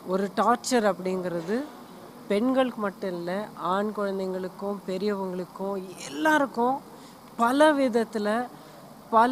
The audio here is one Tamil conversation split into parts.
ஒரு டார்ச்சர் அப்படிங்கிறது பெண்களுக்கு மட்டும் இல்லை ஆண் குழந்தைங்களுக்கும் பெரியவங்களுக்கும் எல்லாருக்கும் பல விதத்தில் பல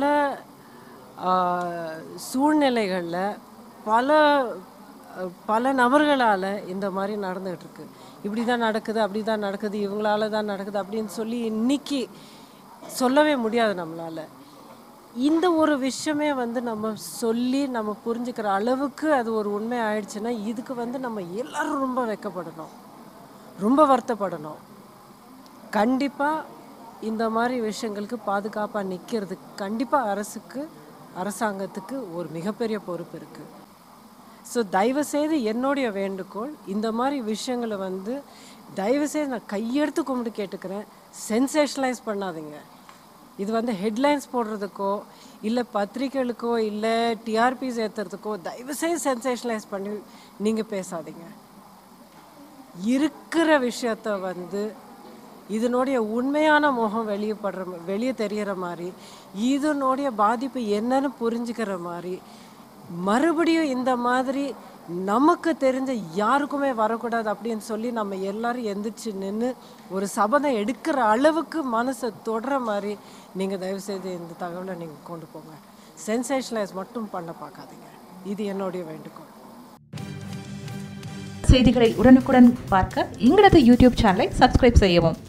சூழ்நிலைகளில் பல அஹ், பல நபர்களால் இந்த மாதிரி நடந்துகிட்டு இருக்கு இப்படி தான் நடக்குது அப்படி தான் நடக்குது இவங்களால தான் நடக்குது அப்படின்னு சொல்லி இன்னைக்கு சொல்லவே முடியாது நம்மளால் இந்த ஒரு விஷயமே வந்து நம்ம சொல்லி நம்ம புரிஞ்சுக்கிற அளவுக்கு அது ஒரு உண்மை ஆயிடுச்சுன்னா இதுக்கு வந்து நம்ம எல்லாரும் ரொம்ப வெக்கப்படணும் ரொம்ப வருத்தப்படணும் கண்டிப்பாக இந்த மாதிரி விஷயங்களுக்கு பாதுகாப்பாக நிற்கிறது கண்டிப்பாக அரசுக்கு அரசாங்கத்துக்கு ஒரு மிகப்பெரிய பொறுப்பு இருக்குது ஸோ தயவுசெய்து என்னுடைய வேண்டுகோள் இந்த மாதிரி விஷயங்களை வந்து தயவுசெய்து நான் கையெடுத்து கும்பிட்டு கேட்டுக்கிறேன் சென்சேஷனலைஸ் பண்ணாதீங்க இது வந்து ஹெட்லைன்ஸ் போடுறதுக்கோ இல்லை பத்திரிக்கைகளுக்கோ இல்லை டிஆர்பிஸ் ஏற்றுறதுக்கோ தயவுசெய்து சென்சேஷனலைஸ் பண்ணி நீங்கள் பேசாதீங்க இருக்கிற விஷயத்த வந்து இதனுடைய உண்மையான முகம் வெளியே படுற ம- வெளியே தெரியற மாதிரி இதனுடைய பாதிப்பு என்னன்னு புரிஞ்சுக்கிற மாதிரி மறுபடியும் இந்த மாதிரி நமக்கு தெரிஞ்ச யாருக்குமே வரக்கூடாது அப்படின்னு சொல்லி நம்ம எல்லாரும் எந்திரிச்சு நின்று ஒரு சபதம் எடுக்கிற அளவுக்கு மனசை தொடுற மாதிரி நீங்கள் தயவுசெய்து இந்த தகவலை நீங்கள் கொண்டு போங்க சென்சேஷனலைஸ் மட்டும் பண்ண பார்க்காதீங்க இது என்னுடைய வேண்டுகோள் செய்திகளை உடனுக்குடன் பார்க்க எங்களது யூடியூப் சேனலை சப்ஸ்கிரைப் செய்யவும்